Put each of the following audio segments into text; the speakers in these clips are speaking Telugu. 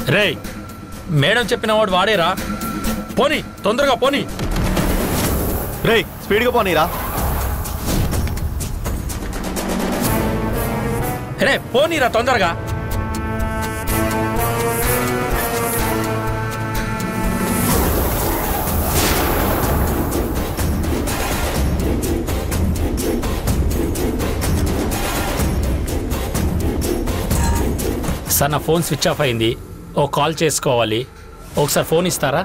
రేయ్ మేడం చెప్పిన వాడు వాడేరా పోనీ తొందరగా పోనీ రేయ్ స్పీడ్గా పోనీరా రే పోనీరా తొందరగా సార్ నా ఫోన్ స్విచ్ ఆఫ్ అయింది ఓ కాల్ చేసుకోవాలి ఒకసారి ఫోన్ ఇస్తారా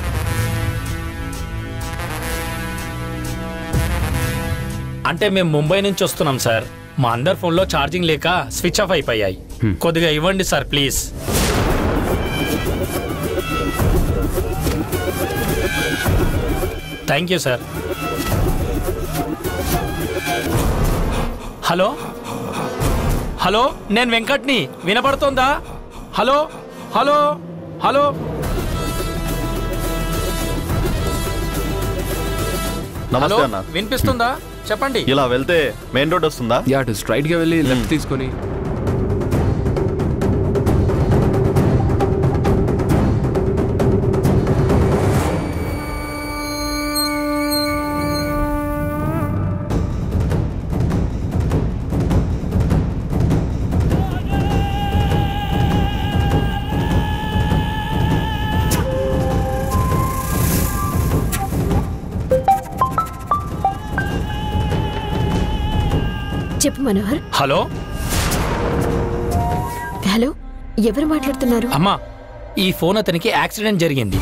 అంటే మేము ముంబై నుంచి వస్తున్నాం సార్ మా అందరి ఫోన్లో ఛార్జింగ్ లేక స్విచ్ ఆఫ్ అయిపోయాయి కొద్దిగా ఇవ్వండి sir please thank you sir hello hello నేను వెంకట్ని వినపడుతోందా హలో హలో హలో హలో నమస్తే అన్న వినిపిస్తుందా చెప్పండి ఇలా వెళ్తే మెయిన్ రోడ్ వస్తుందా యా అటు స్ట్రైట్ గా వెళ్ళి లెఫ్ట్ తీసుకొని చెప్పు మనోహర్ హలో హలో ఎవరు మాట్లాడుతున్నారు అమ్మా ఈ ఫోన్ అతనికి యాక్సిడెంట్ జరిగింది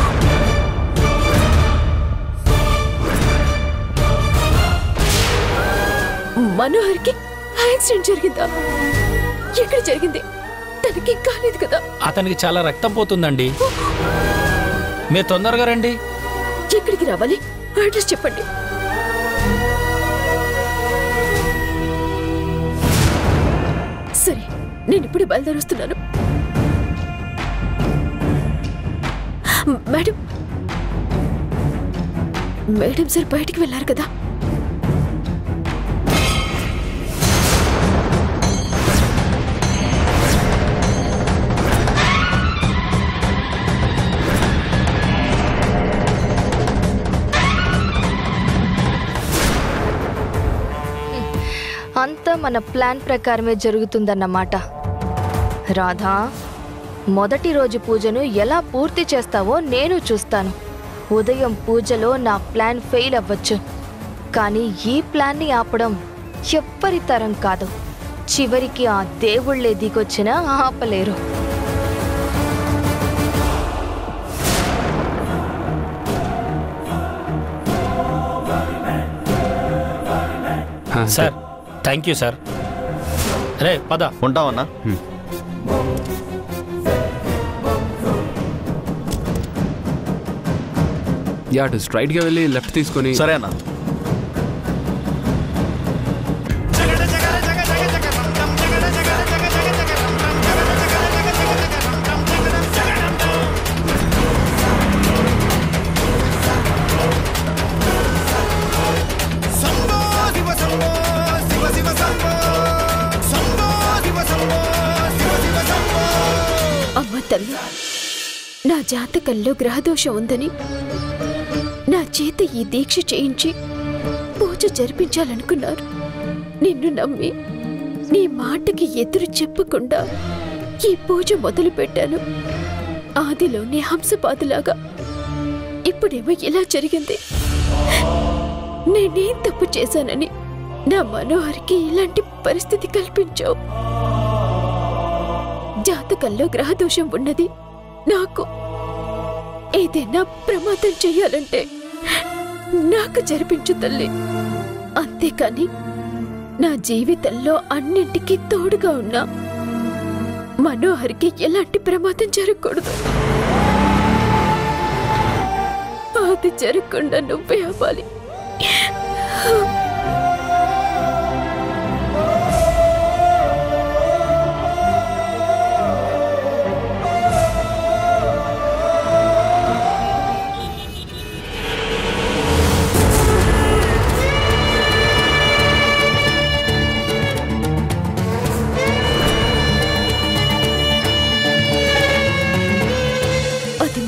మనోహర్కి యాక్సిడెంట్ జరిగిందా ఎక్కడ జరిగింది తనకి కాలేదు కదా అతనికి చాలా రక్తం పోతుందండి మీరు తొందరగా రండి ఎక్కడికి రావాలి అడ్రస్ చెప్పండి సరే నేను ఇప్పుడు బయలుదేరుస్తున్నాను మేడం మేడం సార్ బయటికి వెళ్ళారు కదా అంతా మన ప్లాన్ ప్రకారమే జరుగుతుందన్నమాట రాధా మొదటి రోజు పూజను ఎలా పూర్తి చేస్తావో నేను చూస్తాను ఉదయం పూజలో నా ప్లాన్ ఫెయిల్ అవ్వచ్చు కానీ ఈ ప్లాన్ని ఆపడం ఎవ్వరి తరం కాదు చివరికి ఆ దేవుళ్ళే దిగొచ్చినా ఆపలేరు హా, సార్ థ్యాంక్ యూ సార్ రే పద ఉంటామన్నా యా అటు స్ట్రైట్ గా వెళ్ళి లెఫ్ట్ తీసుకొని సరే అన్న శంభో శివ శంభో శివ శివ శంభో శంభో శివ శంభో శివ శివ శంభో అమ్మ తల్లి నా జాతకంలో గ్రహదోషం ఉందని నా చేత ఈ దీక్ష చేయించి పూజ జరిపించాలనుకున్నారు నిన్ను నమ్మి నీ మాటకి ఎదురు చెప్పకుండా ఈ పూజ మొదలు పెట్టాను ఆదిలోనే హంసపాదులాగా ఇప్పుడేమో ఇలా జరిగింది నేనేం తప్పు చేశానని నా మనోహర్కి ఇలాంటి పరిస్థితి కల్పించావు జాతకంలో గ్రహదోషం ఉన్నది నాకు ఏదైనా ప్రమాదం చెయ్యాలంటే నాకు జరిపించు తల్లి అంతేకాని నా జీవితంలో అన్నింటికీ తోడుగా ఉన్నా మనోహర్కి ఎలాంటి ప్రమాదం జరగకూడదు అది జరగకుండా నువ్వే అవ్వాలి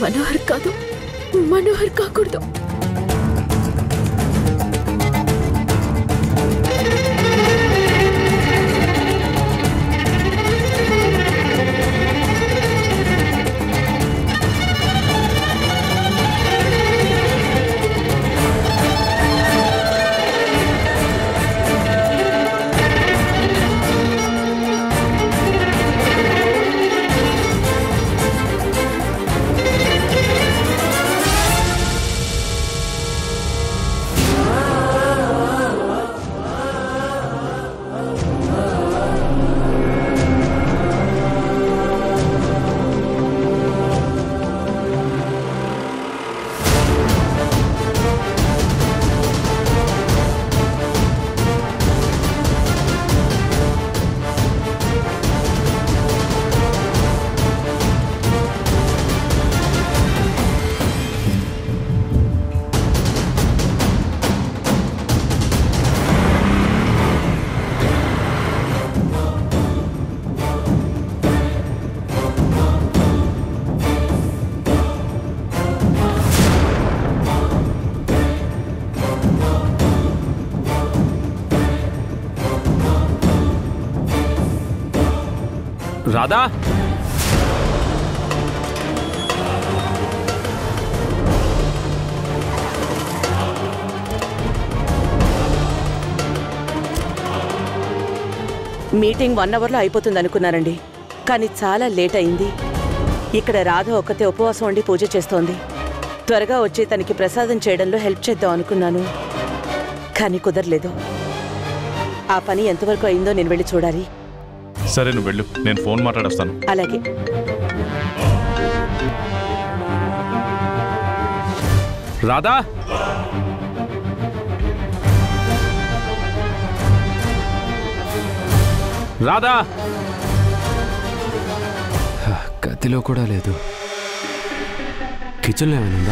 మనోహర్ కాదు మనోహర్ కాకూడదు రాధా మీటింగ్ వన్ అవర్లో అయిపోతుంది అనుకున్నానండి కానీ చాలా లేట్ అయింది ఇక్కడ రాధ ఒక్కతే ఉపవాసం ఉండి పూజ చేస్తోంది త్వరగా వచ్చి తనకి ప్రసాదం చేయడంలో హెల్ప్ చేద్దాం అనుకున్నాను కానీ కుదరలేదు ఆ పని ఎంతవరకు అయిందో నేను వెళ్ళి చూడాలి సరే నువ్వు వెళ్ళు నేను ఫోన్ మాట్లాడొస్తాను అలాగే రాధా రాధా గదిలో కూడా లేదు కిచెన్లో ఏమైనా ఉందా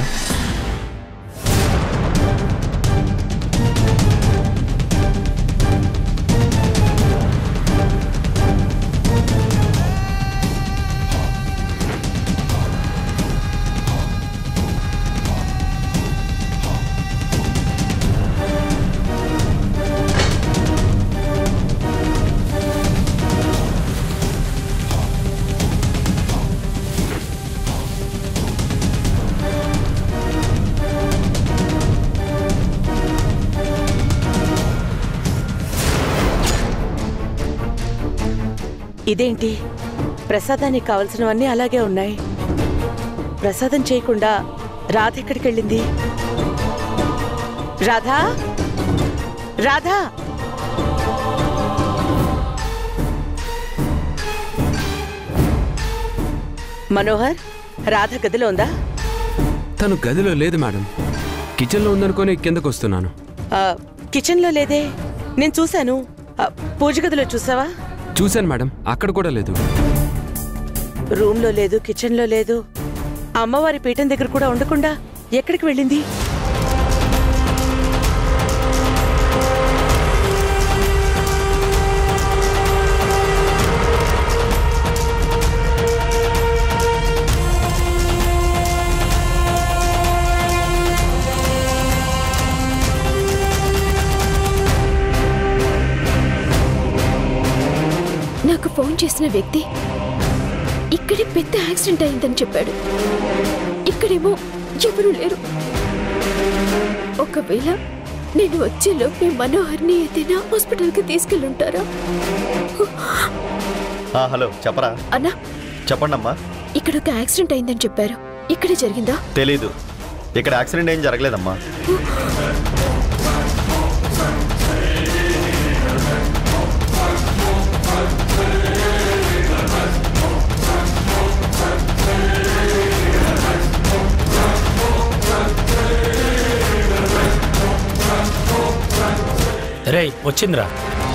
ఇదేంటి ప్రసాదానికి కావలసినవన్నీ అలాగే ఉన్నాయి ప్రసాదం చేయకుండా రాధ ఎక్కడికి వెళ్ళింది రాధా రాధా మనోహర్ రాధ గదిలో ఉందా తను గదిలో లేదు మేడం కిచెన్లో ఉందనుకొని కిందకు వస్తున్నాను ఆ, కిచెన్లో లేదే నేను చూశాను ఆ, పూజ గదిలో చూసావా చూశాను మేడం అక్కడ కూడా లేదు రూమ్లో లేదు కిచెన్లో లేదు అమ్మవారి పీఠం దగ్గర కూడా ఉండకుండా ఎక్కడికి వెళ్ళింది నాకు ఫోన్ చేసిన వ్యక్తి ఇక్కడే పెద్ద యాక్సిడెంట్ అయిందని చెప్పాడు ఇక్కడేమో ఎవరూ లేరు ఒకవేళ నేను వచ్చేలోపే మనోహర్ని ఏదైనా హాస్పిటల్కి తీసుకెళ్ళుంటారా ఆ, హలో చెప్పరా అన్నా చెప్పండి అమ్మా ఇక్కడ ఒక యాక్సిడెంట్ అయిందని చెప్పారు ఇక్కడే జరిగిందా తెలీదు ఇక్కడ యాక్సిడెంట్ ఏం జరగలేదమ్మా రేయ్ వచ్చిందిరా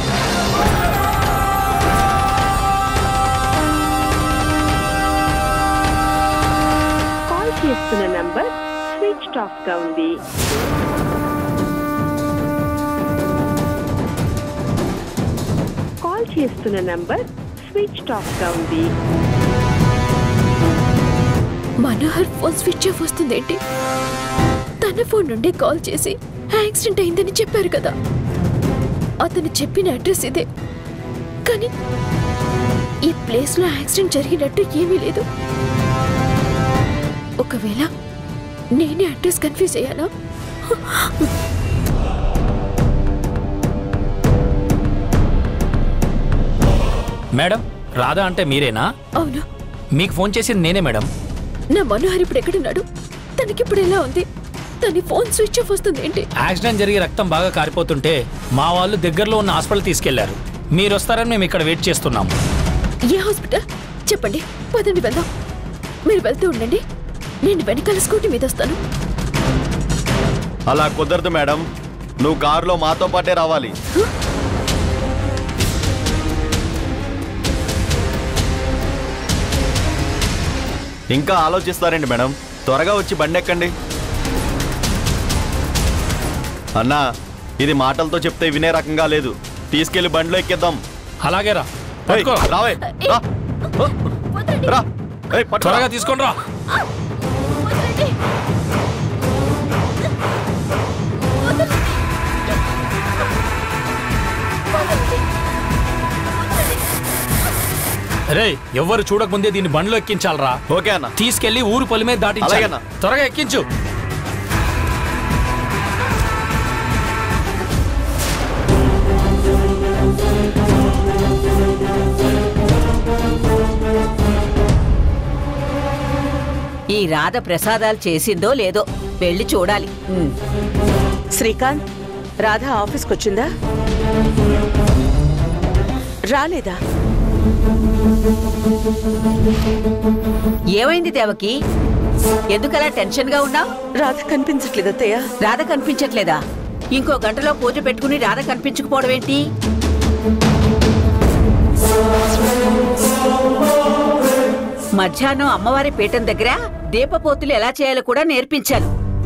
కాల్ చేస్తున్న నంబర్ స్విచ్ ఆఫ్ గా ఉంది కాల్ చేస్తున్న నంబర్ స్విచ్ ఆఫ్ గా ఉంది మనోహర్ ఫోన్ స్విచ్ ఆఫ్ వస్తుందేంటి తన ఫోన్ నుండి కాల్ చేసి యాక్సిడెంట్ అయిందని చెప్పారు కదా అతను చెప్పిన అడ్రస్ ఇదే కానీ ఈ ప్లేస్ లో యాక్సిడెంట్ జరిగినట్టు ఏమీ లేదు ఒకవేళ నేనే అడ్రస్ కన్ఫ్యూజ్ అయ్యానా మేడం రాధా అంటే మీరేనా అవును మీకు ఫోన్ చేసింది నేనే మేడం నా మనోహర్ ఇప్పుడు ఎక్కడున్నాడు తనకిప్పుడు ఎలా ఉంది తన ఫోన్ స్విచ్ ఆఫ్ వస్తుంది ఏంటి యాక్సిడెంట్ జరిగి రక్తం బాగా కారిపోతుంటే మా వాళ్ళు దగ్గరలో ఉన్న హాస్పిటల్ తీసుకెళ్లారు మీరు వస్తారని మేము ఇక్కడ వెయిట్ చేస్తున్నాం ఏ హాస్పిటల్ చెప్పండి పదండి వెళ్దాం మీరు వెళ్తూ ఉండండి నేను వెనకాల స్కూటీ మీద వస్తాను అలా కుదరదు మేడం నువ్వు కారులో మాతో పాటే రావాలి ఇంకా ఆలోచిస్తారండి మేడం త్వరగా వచ్చి బండి ఎక్కండి అన్నా ఇది మాటలతో చెప్తే వినే రకంగా లేదు తీసుకెళ్లి బండిలో ఎక్కిద్దాం అలాగే రా ఏయ్, పట్టుకో. రావే రా. రా ఏయ్, పట్టుకో. త్వరగా తీసుకొని రా రే ఎవ్వరు చూడకముందే దీన్ని బండిలో ఎక్కించాలరా ఓకే అన్న తీసుకెళ్లి ఊరు పొలి మీద దాటించాలి అలాగేనా? త్వరగా ఎక్కించు ఈ రాధ ప్రసాదాలు చేసిందో లేదో వెళ్ళి చూడాలి శ్రీకాంత్ రాధ ఆఫీస్కి వచ్చిందా రాలేదా ఏమైంది దేవకి ఎందుకలా టెన్షన్ గా ఉన్నావు రాధ కనిపించట్లేదు అత్తయ్య రాధ కనిపించట్లేదా ఇంకో గంటలో పూజ పెట్టుకుని రాధ కనిపించకపోవడం ఏంటి మధ్యాహ్నం అమ్మవారి పీఠం దగ్గర దీపపోతులు ఎలా చేయాలో కూడా నేర్పించాను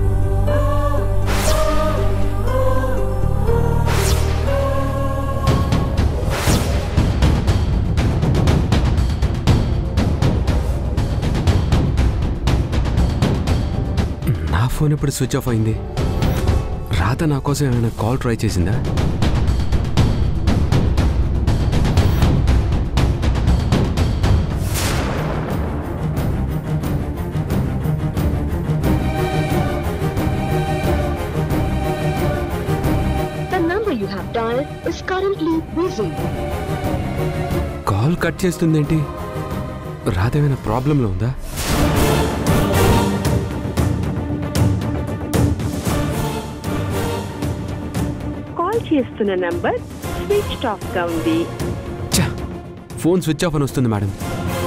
నా ఫోన్ ఎప్పుడు స్విచ్ ఆఫ్ అయింది రాత నా కోసం ఏమైనా కాల్ ట్రై చేసిందా The number you have dialed is currently busy. Call cut చేస్తుందేంటి రాత ఏమైనా ప్రాబ్లంలో ఉందా కాల్ చేస్తున్న నంబర్ స్విచ్ ఆఫ్ గా ఉంది ఛా ఫోన్ స్విచ్ ఆఫ్ అని వస్తుంది మేడం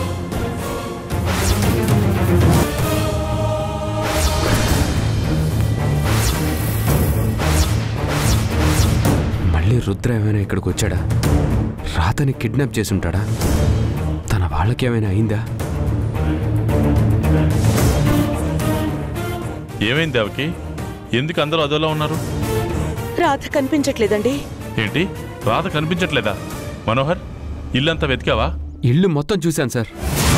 మళ్ళీ రుద్ర ఏమైనా ఇక్కడికి వచ్చాడా రాతని కిడ్నాప్ చేసి ఉంటాడా తన వాళ్ళకి ఏమైనా అయిందా ఏమైంది దేవకి ఎందుకు అందరూ అదోలా ఉన్నారు రాధ కనిపించట్లేదండి ఏంటి రాధ కనిపించట్లేదా మనోహర్ ఇల్లంతా వెతికావా ఇల్లు మొత్తం చూశాను సార్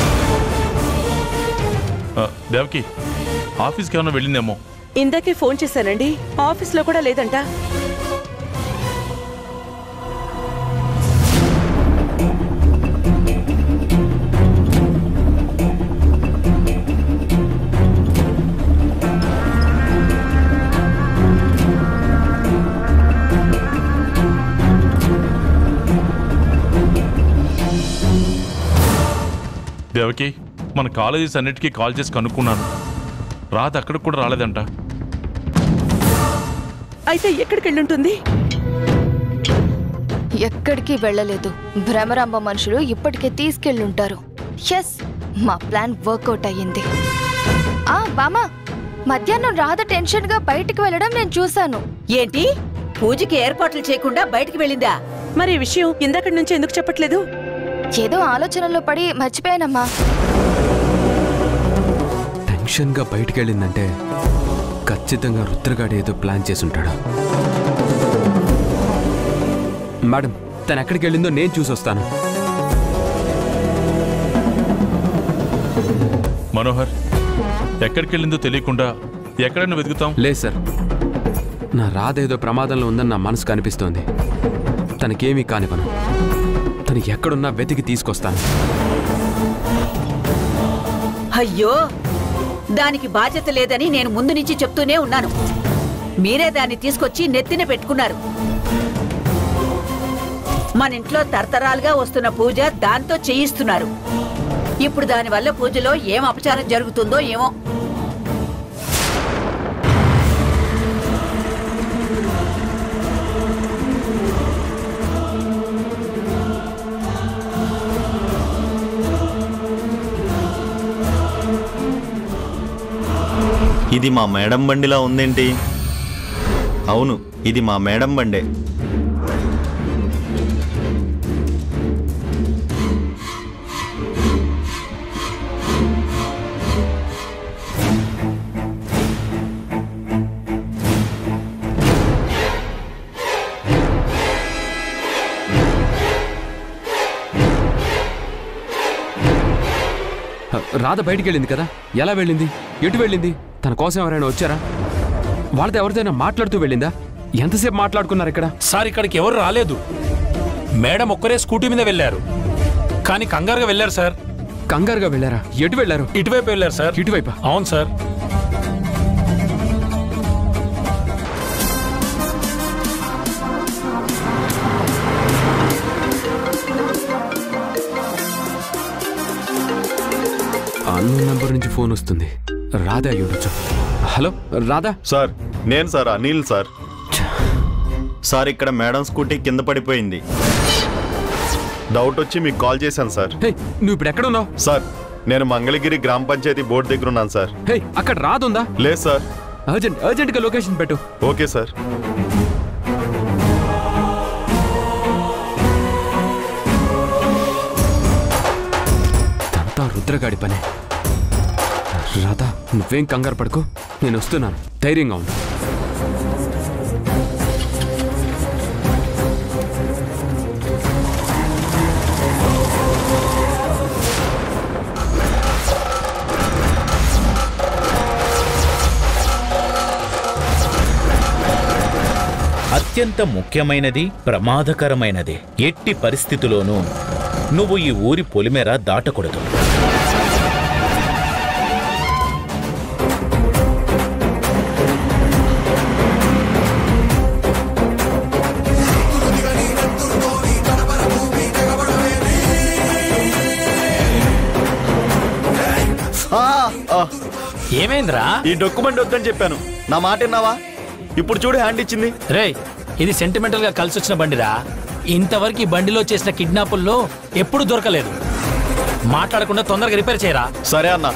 ఆ, దేవకి ఆఫీస్కి ఏమైనా వెళ్ళిందేమో ఇందాకే ఫోన్ చేశానండి ఆఫీస్లో కూడా లేదంట దేవకి మన కాలేజెస్ అన్నిటికీ కాల్ చేసి కనుక్కున్నాను రాధ అక్కడికి కూడా రాలేదంట అయితే ఎక్కడికి వెళ్ళుంటుంది ఎక్కడికి వెళ్ళలేదు భ్రమరాంబ మనుషులు ఇప్పటికే తీసుకెళ్ళుంటారు ఎస్ మా ప్లాన్ వర్కౌట్ అయ్యింది ఆ బామా మధ్యాహ్నం రాధ టెన్షన్ గా బయటికి వెళ్ళడం నేను చూశాను ఏంటి పూజకి ఏర్పాట్లు చేయకుండా బయటికి వెళ్ళిందా మరి ఈ విషయం ఇందాకటి నుంచి ఎందుకు చెప్పట్లేదు ఏదో ఆలోచనలో పడి మర్చిపోయానమ్మా టెన్షన్గా బయటికి వెళ్ళిందంటే ఖచ్చితంగా రుద్రగాడు ఏదో ప్లాన్ చేసి ఉంటాడు మేడం తను ఎక్కడికి వెళ్ళిందో నేను చూసి వస్తాను మనోహర్ ఎక్కడికి వెళ్ళిందో తెలియకుండా ఎక్కడైనా వెతుకుతాం లేదు సార్ నా రాధ ఏదో ప్రమాదంలో ఉందని నా మనసు కనిపిస్తోంది తనకేమీ కానివ్వను తను ఎక్కడున్నా వెతికి తీసుకొస్తాను అయ్యో దానికి బాధ్యత లేదని నేను ముందు నుంచి చెప్తూనే ఉన్నాను మీరే దాన్ని తీసుకొచ్చి నెత్తిన పెట్టుకున్నారు మన ఇంట్లో తరతరాలుగా వస్తున్న పూజ దాంతో చేయిస్తున్నారు ఇప్పుడు దానివల్ల పూజలో ఏం అపచారం జరుగుతుందో ఏమో ఇది మా మేడం బండిలా ఉందేంటి అవును ఇది మా మేడం బండే రాధ బయటికి వెళ్ళింది కదా ఎలా వెళ్ళింది ఎటు వెళ్ళింది తన కోసం ఎవరైనా వచ్చారా వాళ్ళతో ఎవరిదైనా మాట్లాడుతూ వెళ్ళిందా ఎంతసేపు మాట్లాడుకున్నారు ఇక్కడ సార్ ఇక్కడికి ఎవరు రాలేదు మేడం ఒక్కరే స్కూటీ మీద వెళ్ళారు కానీ కంగారుగా వెళ్ళారు సార్ కంగారుగా వెళ్ళారా ఎటు వెళ్ళారు ఇటువైపు వెళ్ళారు సార్ ఇటువైపా అవును సార్ అన్నోన్ నంబర్ నుంచి ఫోన్ వస్తుంది రాధా అయి ఉండొచ్చు హలో రాధా సార్ నేను సార్ అనిల్ సార్ సార్ ఇక్కడ మేడం స్కూటీ కింద పడిపోయింది డౌట్ వచ్చి మీకు కాల్ చేశాను సార్ హే నువ్వు ఇప్పుడు ఎక్కడ ఉన్నావు సార్ నేను మంగళగిరి గ్రామ పంచాయతీ బోర్డు దగ్గర ఉన్నాను సార్ హే అక్కడ రాదుందా లేదు సార్ అర్జెంట్ అర్జెంట్ గా లొకేషన్ పెట్టు ఓకే సార్ అంతా రుద్రగాడి పనే రాధా నువ్వేం కంగారు పడుకో నేను వస్తున్నాను ధైర్యంగా ఉండు అత్యంత ముఖ్యమైనది ప్రమాదకరమైనది ఎట్టి పరిస్థితిలోనూ నువ్వు ఈ ఊరి పొలిమేర దాటకూడదు ఆ, ఆ, ఏమైందిరా ఈ డొక్యుమెంట్ వద్దని చెప్పాను నా మాట విన్నావా ఇప్పుడు చూడు హ్యాండ్ ఇచ్చింది రేయ్ ఇది సెంటిమెంటల్ గా కలిసి వచ్చిన బండిరా ఇంతవరకు ఈ బండిలో చేసిన కిడ్నాపుల్లో ఎప్పుడు దొరకలేదు మాట్లాడకుండా తొందరగా రిపేర్ చేయరా సరే అన్నా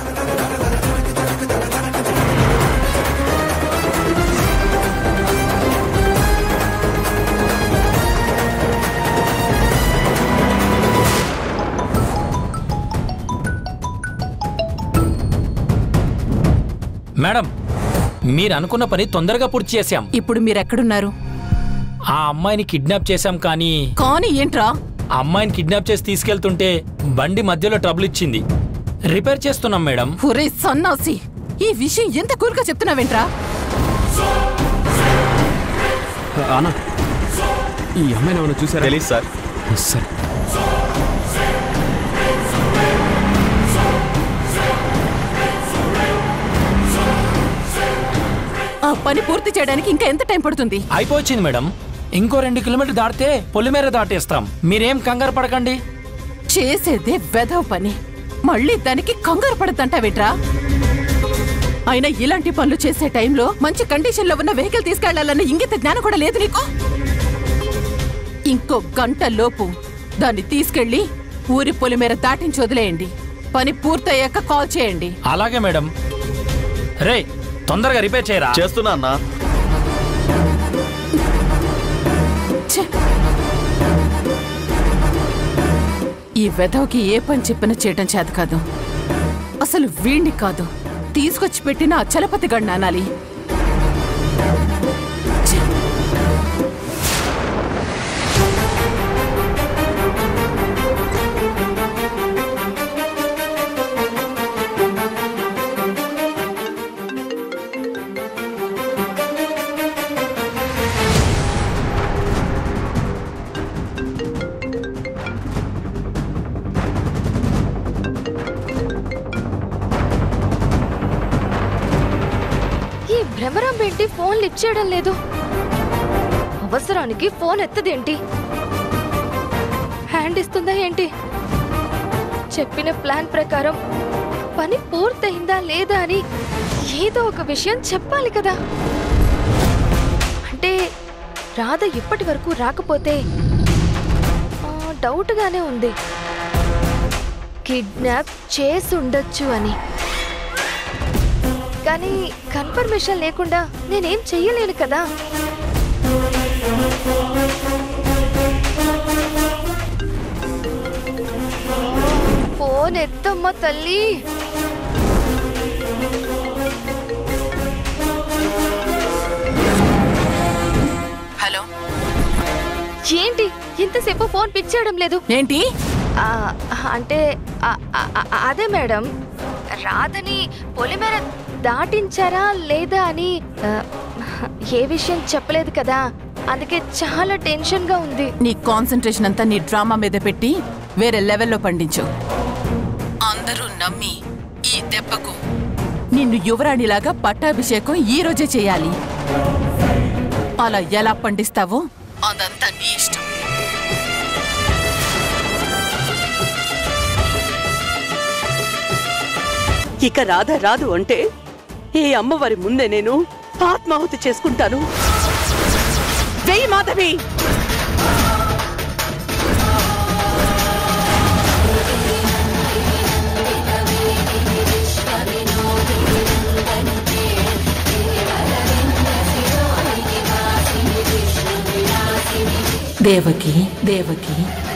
మేడం మీరు అనుకున్న పని తొందరగా పూర్తి చేశాం ఇప్పుడు మీరెక్కడున్నారు ఆ అమ్మాయిని కిడ్నాప్ చేశాం కానీ కానీ ఏంట్రా ఆ అమ్మాయిని కిడ్నాప్ చేసి తీసుకెళ్తుంటే బండి మధ్యలో ట్రబుల్ ఇచ్చింది రిపేర్ చేస్తున్నాం మేడం ఒరే సన్నాసి ఈ విషయం ఎంత కూల్గా చెప్తున్నావేంట్రా అన్నా ఈ అమ్మాయిని ఏమైనా చూసారా తెలీదు సార్ సరే ఆ పని పూర్తి చేయడానికి ఇంకా ఎంత టైం పడుతుంది అయిపోయింది మేడం ఇంకో రెండు కిలోమీటర్లు దాటితే పొలిమేర దాటేస్తాం మీరేం కంగారు పడకండి చేసేదే వెధవ పని మళ్ళీ దానికి కంగారు పడద్దంటావేట్రా అయినా ఇలాంటి పనులు చేసే టైంలో మంచి కండిషన్ లో ఉన్న వెహికల్ తీసుకెళ్లాలన్న ఇంగిత జ్ఞానం కూడా లేదు నీకు ఇంకో గంట లోపు దాన్ని తీసుకెళ్లి ఊరి పొలిమేర దాటించి వదిలేయండి పని పూర్తయ్యాక కాల్ చేయండి అలాగే మేడం రే తొందరగా రిపేర్ చేయరా చేస్తున్నా అన్నా ఛే! ఈ వెధవకి ఏ పని చెప్పినా చేయటం చేత కాదు అసలు వీణ్ణి కాదు తీసుకొచ్చి పెట్టిన ఆ చలపతి గడిని అనాలి ఛే! ఏంటి ఫోన్ లిఫ్ట్ చేయడం లేదు అవసరానికి ఫోన్ ఎత్తదేంటి హ్యాండ్ ఇస్తుందా ఏంటి చెప్పిన ప్లాన్ ప్రకారం పని పూర్తయిందా లేదా అని ఏదో ఒక విషయం చెప్పాలి కదా అంటే రాధ ఇప్పటి వరకు రాకపోతే ఆ, డౌట్గానే ఉంది కిడ్నాప్ చేసి ఉండొచ్చు అని కానీ కన్ఫర్మేషన్ లేకుండా నేనేం చెయ్యలేను కదా ఫోన్ ఎత్తమ్మ తల్లి హలో ఏంటి ఇంతసేపు ఫోన్ పిక్ చేయడం లేదు ఏంటి ఆ, అంటే ఆ, ఆ, ఆ, అదే మేడం రాధని పొలిమేర దాటించారా లేదా అని ఆ, ఏ విషయం చెప్పలేదు కదా అందుకే చాలా టెన్షన్ గా ఉంది నీ కాన్సన్ట్రేషన్ అంతా నీ డ్రామా మీద పెట్టి వేరే లెవెల్లో పండించు అందరూ నమ్మి ఈ దెబ్బకు నిన్ను యువరాణిలాగా పట్టాభిషేకం ఈ రోజే చేయాలి అలా ఎలా పండిస్తావో అదంతా నీ ఇష్టం ఇక రాధ రాదు అంటే ఈ అమ్మవారి ముందే నేను ఆత్మాహుతి చేసుకుంటాను వెయ్యి మాధవి దేవకి దేవకి